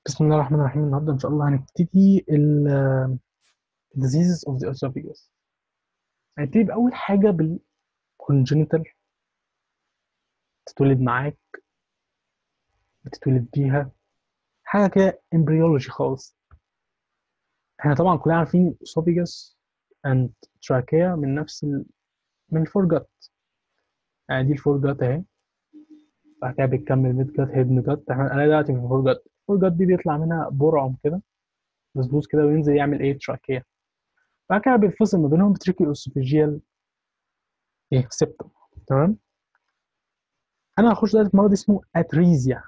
بسم الله الرحمن الرحيم النهارده ان شاء الله هنبتدي ال uh, diseases of the esophagus هنبتدي بأول حاجة بال congenital تتولد معاك بتتولد بيها حاجة كده embryology خالص احنا طبعا كلنا عارفين esophagus and trachea من نفس ال... من الفورجات يعني دي الفورجات اهي بعد كده بتكمل ميد جات هيد جات احنا انا دلوقتي في الفورجات الفورجات دي بيطلع منها برعم كده بسبوس كده وينزل يعمل ايه تراكيا بعد كده بيتفصل ما بينهم بتريكي اوسوفيجيال ايه سيبتوم تمام انا هخش دلوقتي في مرض اسمه اتريزيا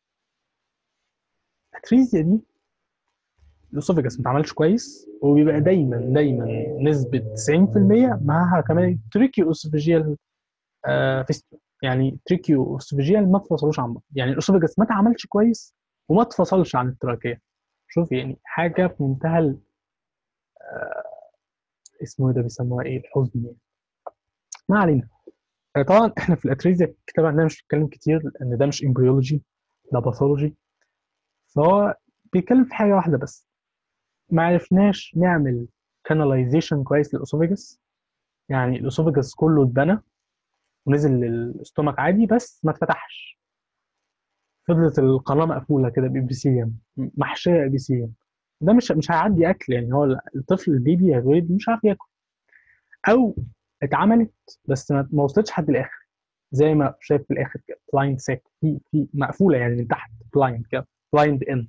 اتريزيا دي الاسوفيجاس ما اتعملش كويس وبيبقى دايما دايما نسبة 90% معاها كمان تريكي اوسوفيجيال آه فيستول يعني تريكيو اوسوفيجيال ما اتفصلوش عن بعض يعني الاسوفيجاس ما اتعملش كويس وما اتفصلش عن التراكية شوف يعني حاجة في منتهى ال... آه اسمه ده بيسموها ايه الحزن يعني ما علينا طبعا احنا في الاتريزيا الكتاب عندنا مش بيتكلم كتير لان ده مش امبريولوجي ده باثولوجي فهو بيتكلم في حاجه واحده بس ما عرفناش نعمل كاناليزيشن كويس للاسوفيجس يعني الاسوفيجس كله اتبنى ونزل للاستومك عادي بس ما اتفتحش فضلت القناه مقفوله كده بابيثيليوم محشيه ابيثيليوم ده مش مش هيعدي اكل يعني هو الطفل البيبي هيتولد مش عارف ياكل او اتعملت بس ما وصلتش لحد الاخر زي ما شايف في الاخر كده بلايند سيك في في مقفوله يعني من تحت بلايند كده بلايند اند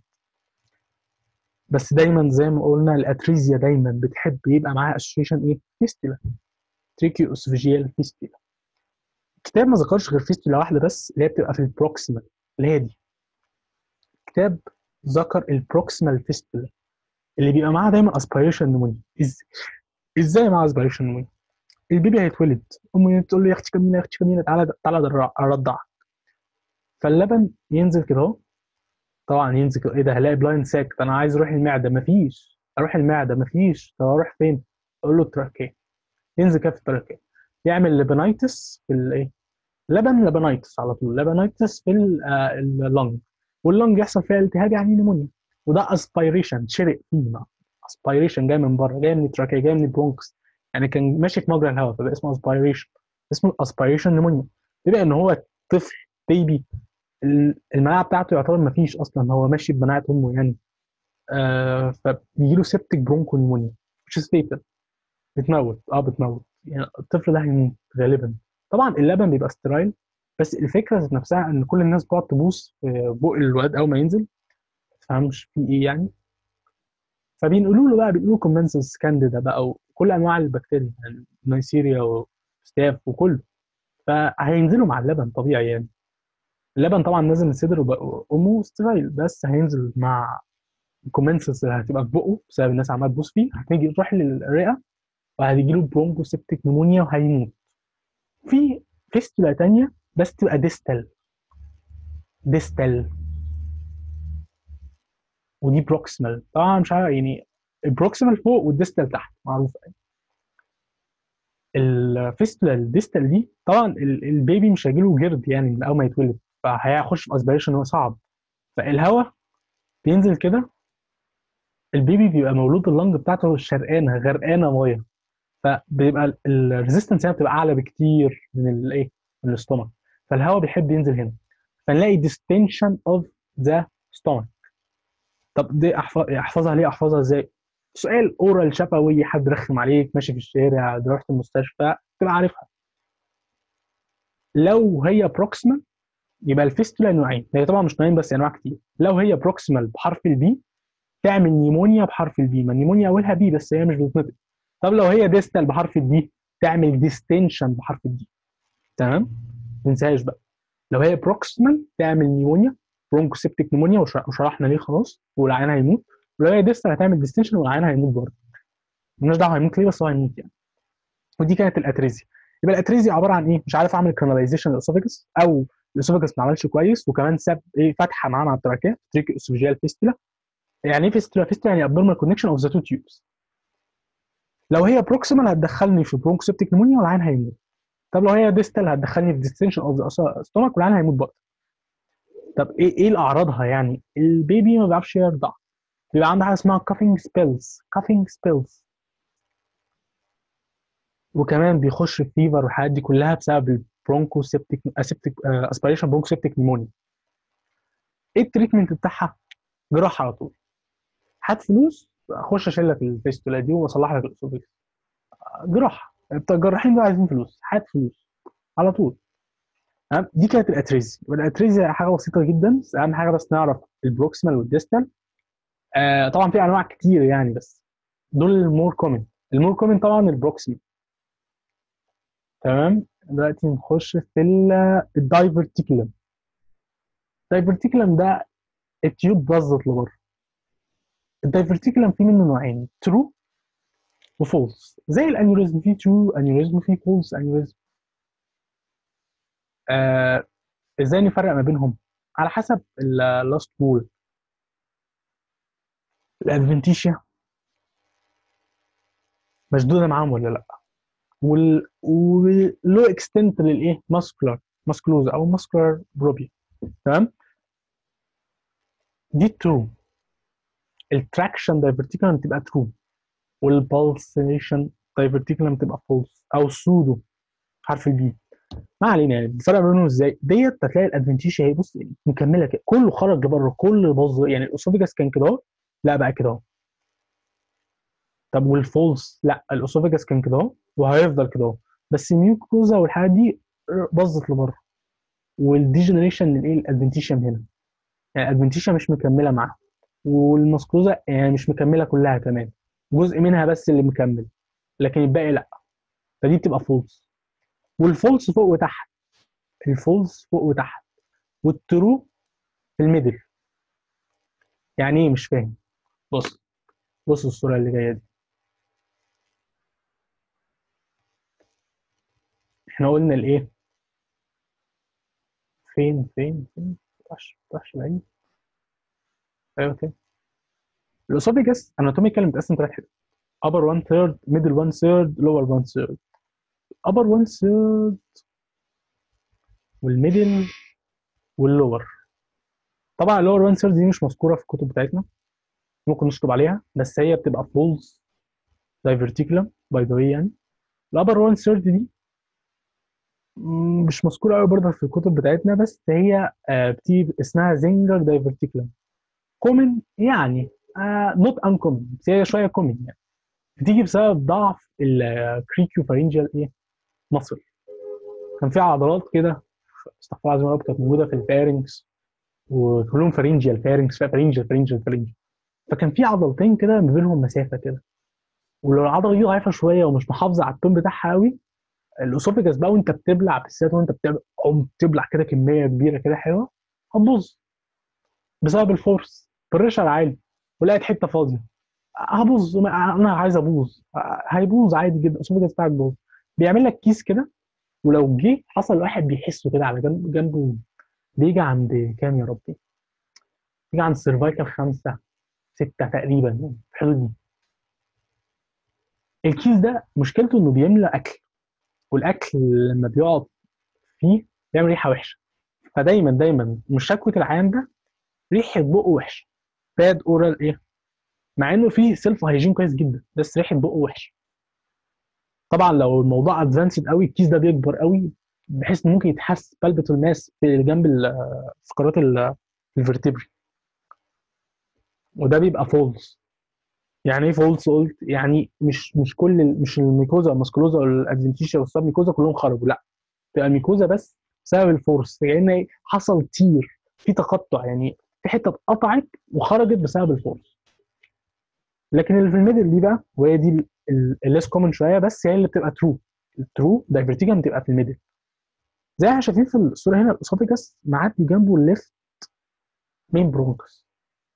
بس دايما زي ما قلنا الاتريزيا دايما بتحب يبقى معاها اسوشيشن ايه فيستولا تريكيو اسوفيجيال فيستولا الكتاب ما ذكرش غير فيستولا واحده بس اللي هي بتبقى في البروكسيمال اللي هي دي الكتاب ذكر البروكسيمال فيستولا اللي بيبقى معاها دايما اسبيريشن نمونيا ازاي ازاي معاها اسبيريشن نمونيا البيبي هيتولد امه تقول له يا اختي كمينه يا اختي كمينه تعالى تعالى ارضعك فاللبن ينزل كده اهو طبعا ينزل كده ايه ده هلاقي بلايند ساك ده انا عايز اروح المعده مفيش اروح المعده مفيش طب اروح فين اقول له التراكيه ينزل كده في التراكيه يعمل لبنايتس في الايه لبن لبنايتس على طول لبنايتس في اللنج واللنج يحصل فيها التهاب يعني نمونيا وده اسبيريشن شرق فيه اسبيريشن جاي من بره جاي من التراكيه جاي من البرونكس يعني كان ماشي في مجرى الهواء فبقى اسمه اسبيريشن اسمه اسبيريشن نمونيا بما ان هو طفل بيبي المناعه بتاعته يعتبر ما فيش اصلا هو ماشي بمناعه امه يعني آه فبيجي له سيبتك برونكو نمونيا مش ستيتل بتموت اه بتموت يعني الطفل ده هيموت غالبا طبعا اللبن بيبقى سترايل بس الفكره ذات نفسها ان كل الناس بتقعد تبوس في بق الواد اول ما ينزل ما تفهمش في ايه يعني فبينقلوا له بقى بيقولوا كومنسس كانديدا بقى وكل انواع البكتيريا يعني نيسيريا وستاف وكله فهينزلوا مع اللبن طبيعي يعني اللبن طبعا نازل من صدر امه سترايل بس هينزل مع الكومنسس اللي هتبقى في بقه بسبب الناس عماله تبوس فيه هتيجي تروح للرئه وهتيجي له برونكو سيبتيك نمونيا وهيموت في فيستولا تانية بس تبقى ديستال ديستال ودي بروكسيمال طبعا مش عارف يعني البروكسيمال فوق والديستال تحت معروفه يعني الفيستولا الديستال دي طبعا البيبي مش هيجيله جرد يعني من اول ما يتولد فهيخش في اسبيريشن هو صعب فالهواء بينزل كده البيبي بيبقى مولود اللنج بتاعته شرقانه غرقانه ميه فبيبقى الريزيستنس هنا بتبقى اعلى بكتير من الايه من الاستومك فالهواء بيحب ينزل هنا فنلاقي ديستنشن اوف ذا ستومك طب دي احفظها ليه احفظها ازاي سؤال اورال شفوي حد رخم عليك ماشي في الشارع رحت المستشفى تبقى عارفها لو هي بروكسيمال يبقى الفيستولا نوعين هي طبعا مش نوعين بس انواع كتير لو هي بروكسيمال بحرف البي تعمل نيمونيا بحرف البي ما النيمونيا اولها بي بس هي مش بتتنطق طب لو هي ديستال بحرف الدي تعمل ديستنشن بحرف الدي تمام ما تنساهاش بقى لو هي بروكسيمال تعمل نيمونيا برونكوسيبتيك نيمونيا وشرحنا ليه خلاص والعيان هيموت ولو هي ديستال هتعمل ديستنشن والعيان هيموت برضه مالناش دعوه هيموت ليه بس هو هيموت يعني ودي كانت الاتريزيا يبقى الاتريزيا عباره عن ايه؟ مش عارف اعمل كاناليزيشن للاسوفيجس او الاسوفيجس ما عملش كويس وكمان ساب ايه فتحه معانا على التراكيه تريك اسوفيجيال فيستولا يعني ايه فيستولا؟ فيستولا يعني ابنورمال كونكشن اوف ذا تو تيوبس لو هي بروكسيمال هتدخلني في برونكوسيبتيك نمونيا والعيان هيموت طب لو هي ديستال هتدخلني في ديستنشن اوف ذا ستومك والعيان هيموت برضه طب ايه ايه الاعراضها يعني البيبي ما بيعرفش يرضع بيبقى عنده حاجه اسمها coughing spells coughing spells وكمان بيخش في فيفر والحاجات دي كلها بسبب البرونكو سيبتيك اسيبتيك اسبيريشن برونكو سيبتيك نيمونيا ايه التريتمنت بتاعها جراحه على طول هات فلوس اخش اشيل لك الفيستولا دي واصلح لك الاسوفيكس جراحه بتوع الجراحين دول عايزين فلوس هات فلوس على طول تمام دي كانت الاتريزي والاتريزي حاجه بسيطه جدا بس اهم حاجه بس نعرف البروكسيمال والديستال آه طبعا في انواع كتير يعني بس دول المور كومن المور كومن طبعا البروكسيمال تمام دلوقتي نخش في الدايفرتيكولم الدايفرتيكولم ده التيوب باظت لبره الدايفرتيكولم فيه منه نوعين ترو وفولس زي الانيوريزم فيه ترو انيوريزم فيه فولس انيوريزم آه ازاي نفرق ما بينهم على حسب اللاست بول الادفنتيشيا مشدوده معاهم ولا لا وال ولو اكستنت للايه ماسكولار ماسكلوزا او ماسكولار بروبيا تمام دي ترو التراكشن دايفرتيكولم تبقى ترو والبالسيشن دايفرتيكولم تبقى فولس او سودو حرف البي ما علينا يعني الفرق بينهم ازاي ديت هتلاقي الادفنتيشيا هي بص مكمله كده كله خرج لبره كل باظ يعني الاسوفيجاس كان كده اهو لا بقى كده اهو طب والفولس لا الاسوفيجاس كان كده اهو وهيفضل كده اهو بس الميوكوزا والحاجات دي باظت لبره والديجنريشن الايه الادفنتيشيا هنا يعني الادفنتيشيا مش مكمله معاها والمسكوزا يعني مش مكمله كلها كمان جزء منها بس اللي مكمل لكن الباقي لا فدي بتبقى فولس والفولس فوق وتحت الفولس فوق وتحت والترو في الميدل يعني ايه مش فاهم بص بص الصوره اللي جايه دي احنا قلنا الايه فين فين فين متقطعش متقطعش بعيد ايوه كده الاسوفيجاس اناتوميكال متقسم ثلاث حتت upper one third middle one third lower one third upper one third والميدل واللور طبعا اللور one third دي مش مذكوره في الكتب بتاعتنا ممكن نشطب عليها بس هي بتبقى فولز دايفرتيكولم باي ذا واي يعني الابر وان ثيرد دي مش مذكوره قوي برضه في الكتب بتاعتنا بس هي بتيجي اسمها زنجر دايفرتيكولم كومن يعني نوت ان كومن بس هي شويه كومن يعني بتيجي بسبب ضعف الكريكيو فارنجيال ايه مصل كان في عضلات كده استغفر الله العظيم كانت موجوده في الفارنكس وكلهم فارنجيال فارنكس فارنجيال فارنجيال فارنجيال فكان في عضلتين كده ما بينهم مسافه كده ولو العضله دي ضعيفه شويه ومش محافظه على التون بتاعها قوي الاسوفيجاس بقى وانت بتبلع بالذات وانت بتبلع بتبلع كده كميه كبيره كده حلوه هتبوظ بسبب الفورس بريشر عالي ولقيت حته فاضيه هبوظ انا عايز ابوظ هيبوظ عادي جدا الاسوفيجاس بتاعك بوظ بيعمل لك كيس كده ولو جه حصل واحد بيحسه كده على جنب جنبه بيجي عند كام يا ربي؟ بيجي عند سيرفايكال خمسه سته تقريبا يعني في الحدود دي الكيس ده مشكلته انه بيملى اكل والاكل لما بيقعد فيه بيعمل ريحه وحشه فدايما دايما مش شكوى العيان ده ريحه بقه وحشه باد اورال ايه مع انه فيه سيلف هايجين كويس جدا بس ريحه بقه وحشه طبعا لو الموضوع ادفانسد قوي الكيس ده بيكبر قوي بحيث انه ممكن يتحس بالبة الماس في جنب الفقرات الفرتبري وده بيبقى فولس يعني ايه فولس قلت يعني مش مش كل مش الميكوزا والماسكولوزا والادفنتيشيا والسب ميكوزا كلهم خرجوا لا تبقى الميكوزا بس بسبب الفورس لان حصل تير في تقطع يعني في حته اتقطعت وخرجت بسبب الفورس لكن اللي في الميدل دي بقى وهي دي الليس كومن شويه بس هي اللي بتبقى ترو الترو دايفرتيجن بتبقى في الميدل زي ما شايفين في الصوره هنا الاسوفيجاس معدي جنبه الليفت مين برونكس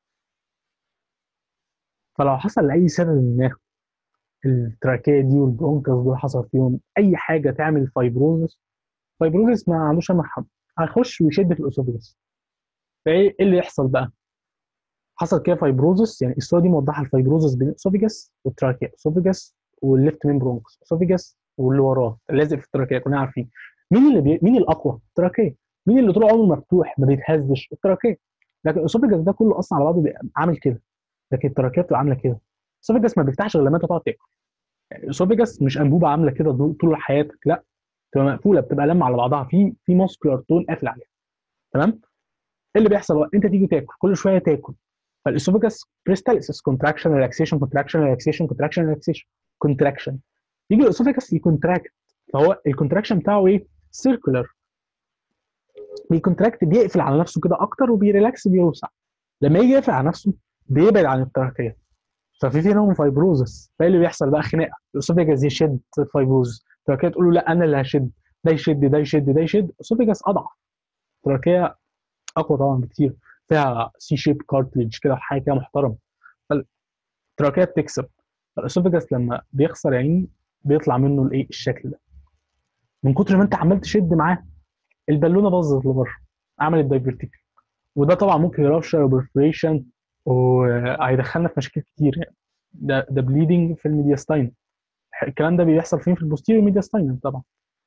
فلو حصل لاي سبب ما التراكيه دي والبرونكس دول حصل فيهم اي حاجه تعمل فايبروزس فايبروزس ما عندوش مرحب هيخش ويشد في الاسوفيجاس فايه اللي يحصل بقى؟ حصل كده فايبروزس يعني الصوره دي موضحه الفايبروزس بين الاسوفيجاس والتراكيه الاسوفيجاس والليفت مين برونكس الاسوفيجاس واللي وراه اللازق في التراكيه كلنا عارفين مين اللي بي... مين الاقوى؟ التراكيه مين اللي طول عمره مفتوح ما بيتهزش التراكيه لكن الاسوفيجاس ده كله اصلا على بعضه بيبقى عامل كده لكن التراكيه بتبقى عامله كده الاسوفيجاس ما بيفتحش غير لما انت تقعد تاكل الاسوفيجاس مش انبوبه عامله كده طول طول حياتك لا بتبقى مقفوله بتبقى لما على بعضها في في ماسكولار تون قافل عليها تمام ايه اللي بيحصل بقى انت تيجي تاكل كل شويه تاكل فالاسوفيجاس بريستاليسيس كونتراكشن ريلاكسيشن كونتراكشن ريلاكسيشن كونتراكشن ريلاكسيشن كونتراكشن يجي الاسوفيجاس يكونتراكت فهو الكونتراكشن بتاعه ايه؟ سيركولار بيكونتراكت بيقفل على نفسه كده اكتر وبيريلاكس بيوسع لما يجي يقفل على نفسه بيبعد عن التراكيه ففي فينهم فايبروزس فايه اللي بيحصل بقى خناقه الاسوفيجاس يشد الفايبروز التراكيه تقول له لا انا اللي هشد ده يشد ده يشد ده يشد الاسوفيجاس اضعف التراكيه اقوى طبعا بكتير فيها سي شيب كارتلج كده حاجه كده محترمه فالتراكيه بتكسب الاسوفيجاس لما بيخسر عيني بيطلع منه الايه الشكل ده من كتر ما انت عمال تشد معاه البالونه باظت لبره عملت دايفرتيكل وده طبعا ممكن يرابشر وبرفريشن وهيدخلنا في مشاكل كتير يعني ده ده بليدنج في الميدياستاين الكلام ده بيحصل فين في البوستيريور ميدياستاين طبعا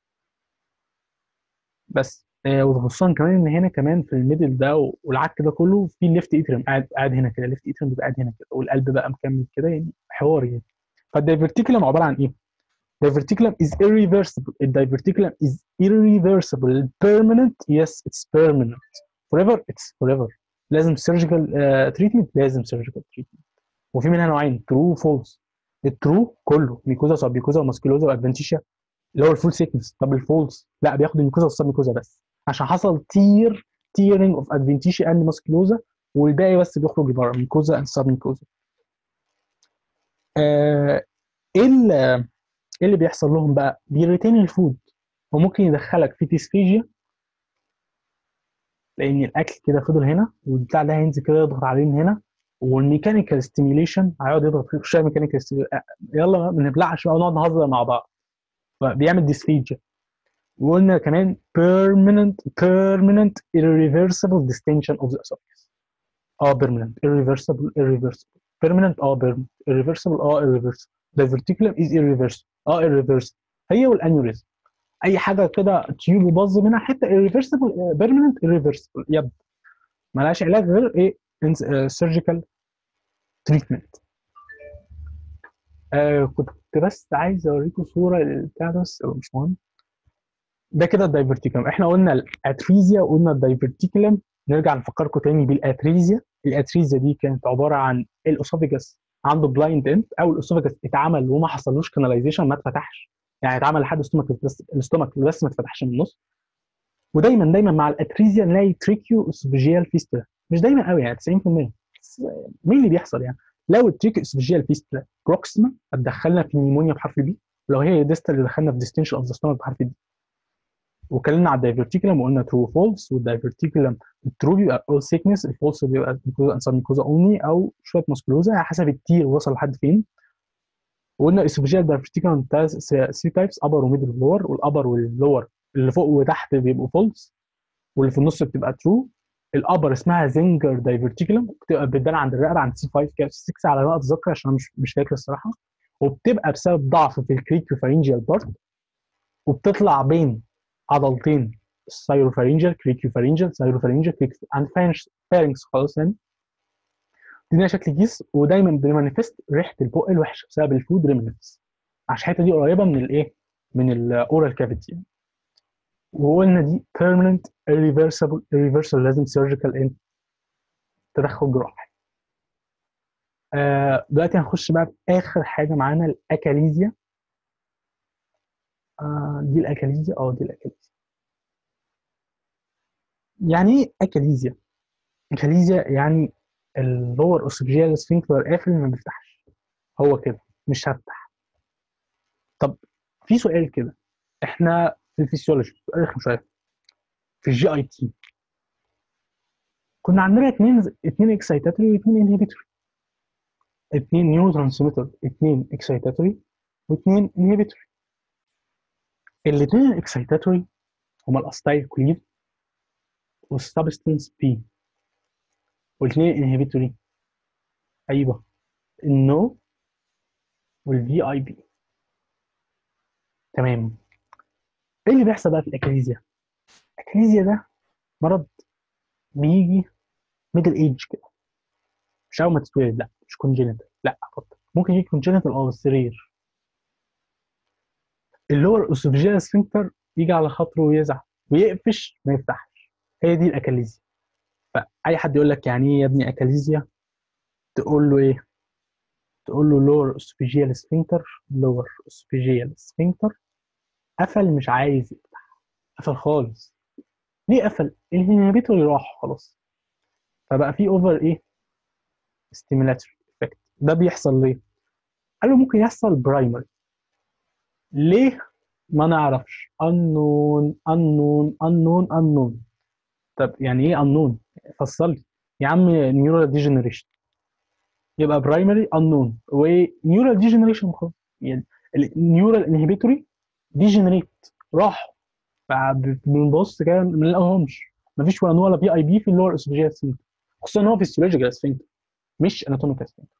بس آه، وخصوصا كمان ان هنا كمان في الميدل ده والعك ده كله في الليفت اتريم قاعد قاعد هنا كده الليفت اتريم بيبقى قاعد هنا كده والقلب بقى مكمل كده يعني حوار يعني فالدايفرتيكولم عباره عن ايه؟ diverticulum is irreversible الدايفرتيكولم is irreversible permanent yes it's permanent forever it's forever لازم surgical uh, treatment لازم surgical treatment وفي منها نوعين true false الترو كله ميكوزا سب ميكوزا وماسكيلوزا وادفنتيشيا اللي هو الفول سيكنس طب الفولس لا بياخد الميكوزا والسب ميكوزا بس عشان حصل تير تيرنج اوف ادفنتيشيا اند ماسكيلوزا والباقي بس بيخرج لبره ميكوزا اند سب ميكوزا آه، ايه اللي ايه اللي بيحصل لهم بقى بيريتين الفود وممكن يدخلك في تيسفيجيا لان الاكل كده فضل هنا والبتاع ده هينزل كده يضغط عليه من هنا والميكانيكال ستيميليشن هيقعد يضغط فيه شويه ميكانيكال يلا ما نبلعش بقى ونقعد نهزر مع بعض فبيعمل ديسفيجيا وقلنا كمان permanent permanent irreversible distension of the esophagus اه permanent irreversible irreversible permanent اه permanent irreversible اه irreversible diverticulum is irreversible اه irreversible هي والانيوريزم اي حاجه كده تيوب وباظ منها حته irreversible permanent irreversible يب ملهاش علاج غير ايه سيرجيكال تريتمنت آه كنت بس عايز اوريكم صوره بتاع ده بس مش مهم ده كده الدايفرتيكولم احنا قلنا الاتريزيا وقلنا الدايفرتيكولم نرجع نفكركم تاني بالاتريزيا الاتريزيا دي كانت عباره عن الاسوفيجاس عنده بلايند اند او الاسوفيجاس اتعمل وما حصلوش كاناليزيشن ما اتفتحش يعني اتعمل لحد الاستومك بس الاستومك بس ما اتفتحش من النص ودايما دايما مع الاتريزيا نلاقي تريكيو اسوفيجيال فيستولا مش دايما قوي يعني 90% بس مين اللي بيحصل يعني لو التريكيو اسوفيجيال فيستولا بروكسيما هتدخلنا في نيمونيا بحرف بي لو هي ديستال اللي دخلنا في ديستنشن اوف ذا ستومك بحرف دي واتكلمنا على الدايفرتيكولم وقلنا ترو فولس والدايفرتيكولم الترو بيبقى اول سيكنس الفولس بيبقى ميكوزا انسان ميكوزا اونلي او شويه ماسكولوزا على حسب التير وصل لحد فين وقلنا اسوفيجيال دايفرتيكولم سي تايبس ابر وميدل ولور والابر واللور اللي فوق وتحت بيبقوا فولس واللي في النص بتبقى ترو الابر اسمها زنجر دايفرتيكولم بتبقى بتبان عند الرقبه عند سي 5 كده 6 على ما اتذكر عشان انا مش مش فاكر الصراحه وبتبقى بسبب ضعف في الكريكيو فارنجيال بارت وبتطلع بين عضلتين السايروفارينجال كريكيو فارنجال سايروفارينجال كريكيو عند فارنكس خلاص يعني دي شكل كيس ودايما بيمانيفست ريحه البق الوحشه بسبب الفود ريمنتس عشان الحته دي قريبه من الايه من الاورال كافيتي وقلنا دي permanent irreversible irreversible لازم surgical ان تدخل جراحي آه دلوقتي هنخش بقى في اخر حاجه معانا الاكاليزيا آه دي الاكاليزيا اه دي الاكاليزيا يعني ايه اكاليزيا اكاليزيا يعني اللور اوسوفيجيال سفنكتر قافل ما بيفتحش هو كده مش هفتح طب في سؤال كده احنا في الفسيولوجي رخم شويه في الجي اي تي كنا عندنا اثنين اثنين اكسايتاتوري واثنين انهبيتوري اثنين نيورو ترانسميتر اثنين اكسايتاتوري واثنين انهبيتوري الاثنين الاكسايتاتوري هما الاستايل كولين والسبستنس بي والاثنين انهبيتوري ايوه النو والفي اي بي تمام ايه اللي بيحصل بقى في الاكاليزيا الاكاليزيا ده مرض بيجي ميدل ايج كده مش اول ما تتولد لا مش كونجينيتال لا افضل ممكن يجي كونجينيتال اه بس رير اللور اسوفجيال سفنكتر يجي على خاطره ويزعل ويقفش ما يفتحش هي دي الاكاليزيا فاي حد يقول لك يعني ايه يا ابني اكاليزيا تقول له ايه تقول له لور اسوفجيال سفنكتر لور اسوفجيال سفنكتر قفل مش عايز يفتح قفل خالص ليه قفل الانهبيتوري راح خلاص فبقى في اوفر ايه ستيمولاتوري افكت ده بيحصل ليه قالوا ممكن يحصل برايمري ليه ما نعرفش unknown unknown unknown unknown طب يعني ايه unknown فصل لي يا عم نيورال ديجنريشن يبقى برايمري unknown ونيورال ديجنريشن خلاص يعني النيورال انهبيتوري ديجنريت راح بنبص كده ما نلاقيهمش مفيش ولا نوع ولا بي اي بي في اللور اسوفيجيال سفنكتر خصوصا ان هو فيسيولوجيكال سفنكتر مش اناتوميكال سفنكتر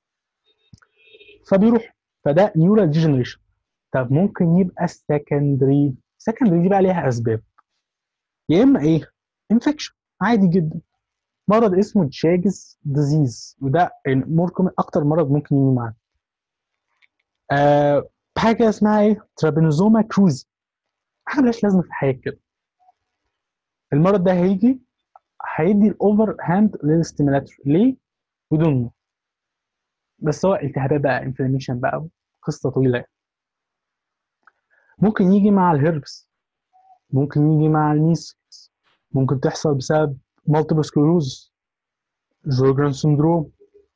فبيروح فده نيورال ديجنريشن طب ممكن يبقى سكندري سكندري دي بقى ليها اسباب يا اما ايه انفكشن عادي جدا مرض اسمه تشاجز ديزيز وده ممكن اكتر مرض ممكن يجي معاه آه حاجه اسمها ايه ترابينوزوما كروزي حاجه ملهاش لازمه في الحياه كده المرض ده هيجي هيدي الاوفر هاند للستيمولاتور ليه بدون نو بس هو التهابات بقى انفلاميشن بقى قصه طويله يعني. ممكن يجي مع الهربس ممكن يجي مع الميسلز ممكن تحصل بسبب مالتيبل سكلروز جورجان سندروم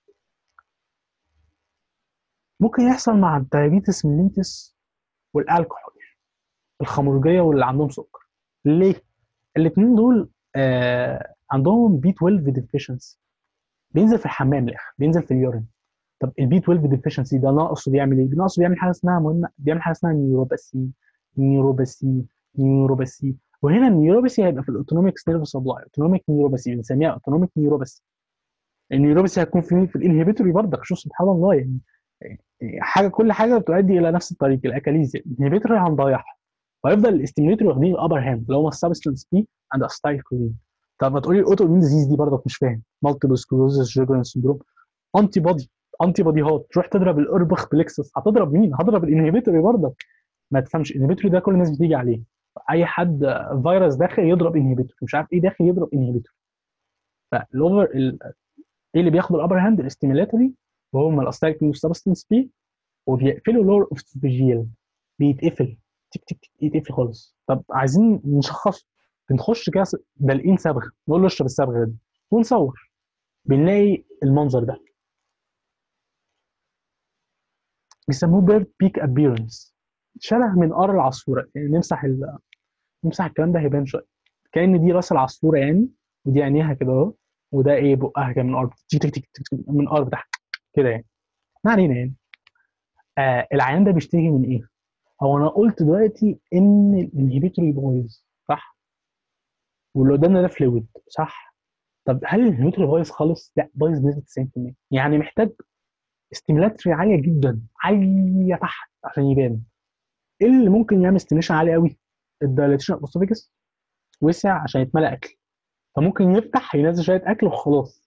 ممكن يحصل مع الدايابيتس ميليتس والالكحول الخمرجيه واللي عندهم سكر ليه الاثنين دول آه عندهم بي 12 ديفيشنسي بينزل في الحمام الاخر بينزل في اليورين طب البي 12 ديفيشنسي ده ناقصه بيعمل ايه؟ ناقصه بيعمل حاجه اسمها مهمه بيعمل حاجه اسمها نيوروباسي نيوروباسي نيوروباسي وهنا النيوروباسي هيبقى في الاوتونوميك نيرف سبلاي اوتونوميك نيوروباسي بنسميها اوتونوميك نيوروباسي النيوروباسي هتكون في في الانهبيتوري برضك شوف سبحان الله يعني حاجه كل حاجه بتؤدي الى نفس الطريق الاكاليزيا الانهبيتوري هنضيعها ويفضل الاستيميوليتور واخدين الابر هاند اللي هو السبستنس بي اند استايل كولين طب ما تقولي الاوتو امين ديزيز دي برضك مش فاهم مالتيبل سكلوزس جوجران سندروم انتي بودي انتي بودي هات تروح تضرب الاربخ بلكسس هتضرب مين؟ هتضرب الانهبيتوري برضك ما تفهمش الانهبيتوري ده كل الناس بتيجي عليه اي حد فيروس داخل يضرب انهبيتوري مش عارف ايه داخل يضرب انهبيتوري فالاوفر ال... ايه اللي بياخد الابر هاند الاستيميلاتوري وهم الاستايل والسبستنس بي وبيقفلوا لور اوف فيجيال بيتقفل تك تك تك يتقفل خالص طب عايزين نشخصه بنخش كده دالقين صبغه نقول له اشرب الصبغه دي ونصور بنلاقي المنظر ده بيسموه بيرد بيك ابيرنس شبه من قر العصفوره يعني نمسح ال... نمسح الكلام ده هيبان شويه كان دي راس العصفوره يعني ودي عينيها كده اهو وده ايه بقها كده من قرب تك تك تك تك من قرب تحت كده يعني ما علينا يعني آه العيان ده بيشتكي من ايه؟ هو انا قلت دلوقتي ان الانهبيتوري بايظ صح؟ واللي قدامنا ده فلويد صح؟ طب هل الانهبيتوري بايظ خالص؟ لا بايظ بنسبه 90% يعني محتاج استيمولاتري عاليه جدا عاليه تحت عشان يبان ايه اللي ممكن يعمل ستيميشن عالي قوي؟ الدايليتيشن اوف وسع عشان يتملى اكل فممكن يفتح ينزل شويه اكل وخلاص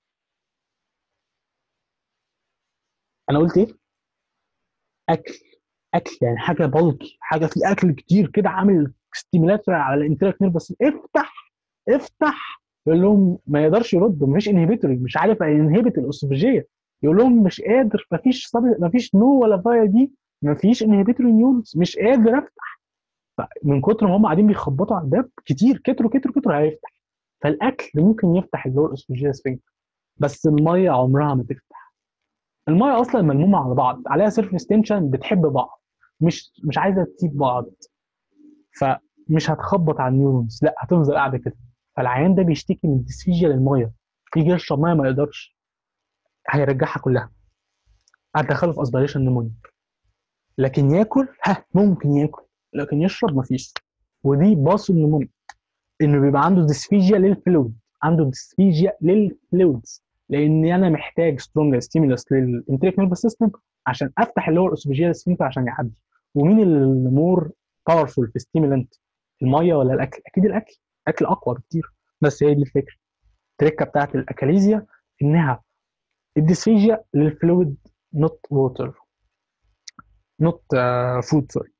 انا قلت ايه؟ اكل اكل يعني حاجه بلكي حاجه في اكل كتير كده عامل ستيميلاتور على الانتراك نيرف بس افتح افتح يقول لهم ما يقدرش يرد مفيش انهبيتوري مش عارف ينهبت الاسوفيجيه يقول لهم مش قادر مفيش صبر مفيش نو ولا فايا دي مفيش انهبيتوري نيورز مش قادر افتح من كتر ما هم قاعدين بيخبطوا على الباب كتير كتروا كتروا كتروا هيفتح فالاكل ممكن يفتح اللور اسوفيجيا سفنكتر بس الميه عمرها ما تفتح الميه اصلا ملمومه على بعض عليها سيرفيس تنشن بتحب بعض مش مش عايزه تسيب بعض فمش هتخبط على النيورونز لا هتفضل قاعده كده فالعيان ده بيشتكي من ديسفيجيا للميه يجي يشرب ميه ما يقدرش هيرجعها كلها هتدخله في اسبيريشن نيمونيا لكن ياكل ها ممكن ياكل لكن يشرب مفيش ودي باصو نيمونيا انه بيبقى عنده ديسفيجيا للفلويد عنده ديسفيجيا للفلويدز لان انا محتاج سترونج ستيمولس للانتريك نيرفس سيستم عشان افتح اللور اسوفيجيال سفنكتر عشان يعدي ومين المور باورفول في ستيمولنت الميه ولا الاكل اكيد الاكل الاكل اقوى بكتير بس هي دي الفكره التركه بتاعت الاكاليزيا انها الديسفيجيا للفلويد نوت ووتر نوت فود سوري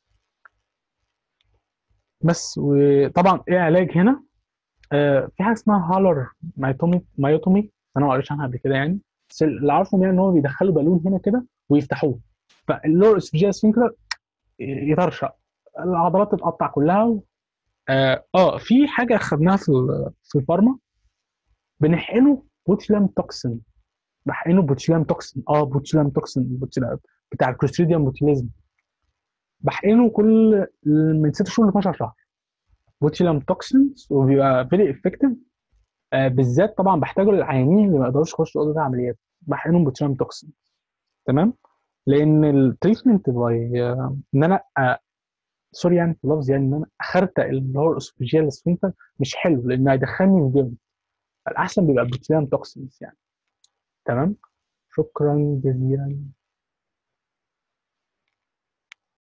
بس وطبعا ايه علاج هنا آه في حاجه اسمها هالر مايوتومي مايوتومي انا ما قريتش عنها قبل كده يعني بس اللي عارفه يعني ان هو بيدخلوا بالون هنا كده ويفتحوه فاللور اسفجيا سفنكتر يطرشق العضلات تتقطع كلها و... اه, آه في حاجه خدناها في ال- في الفارما بنحقنه بوتشلام توكسين بحقنه بوتشلام توكسين اه بوتشلام توكسين بوتشلام بتاع الكلوستريديوم بوتيليزم بحقنه كل من 6 شهور ل 12 شهر بوتشلام توكسينز وبيبقى فيري افكتيف آه بالذات طبعا بحتاجه للعيانين اللي ما يقدروش يخشوا اوضه عمليات بحقنهم بوتشلام توكسين تمام لان التريتمنت باي آه ان انا آه سوري يعني في اللفظ يعني ان انا اخرتق اللي هو الاسوفيجيال سفنكتر مش حلو لان هيدخلني في جلد الاحسن بيبقى بوتشلام توكسينز يعني تمام شكرا جزيلا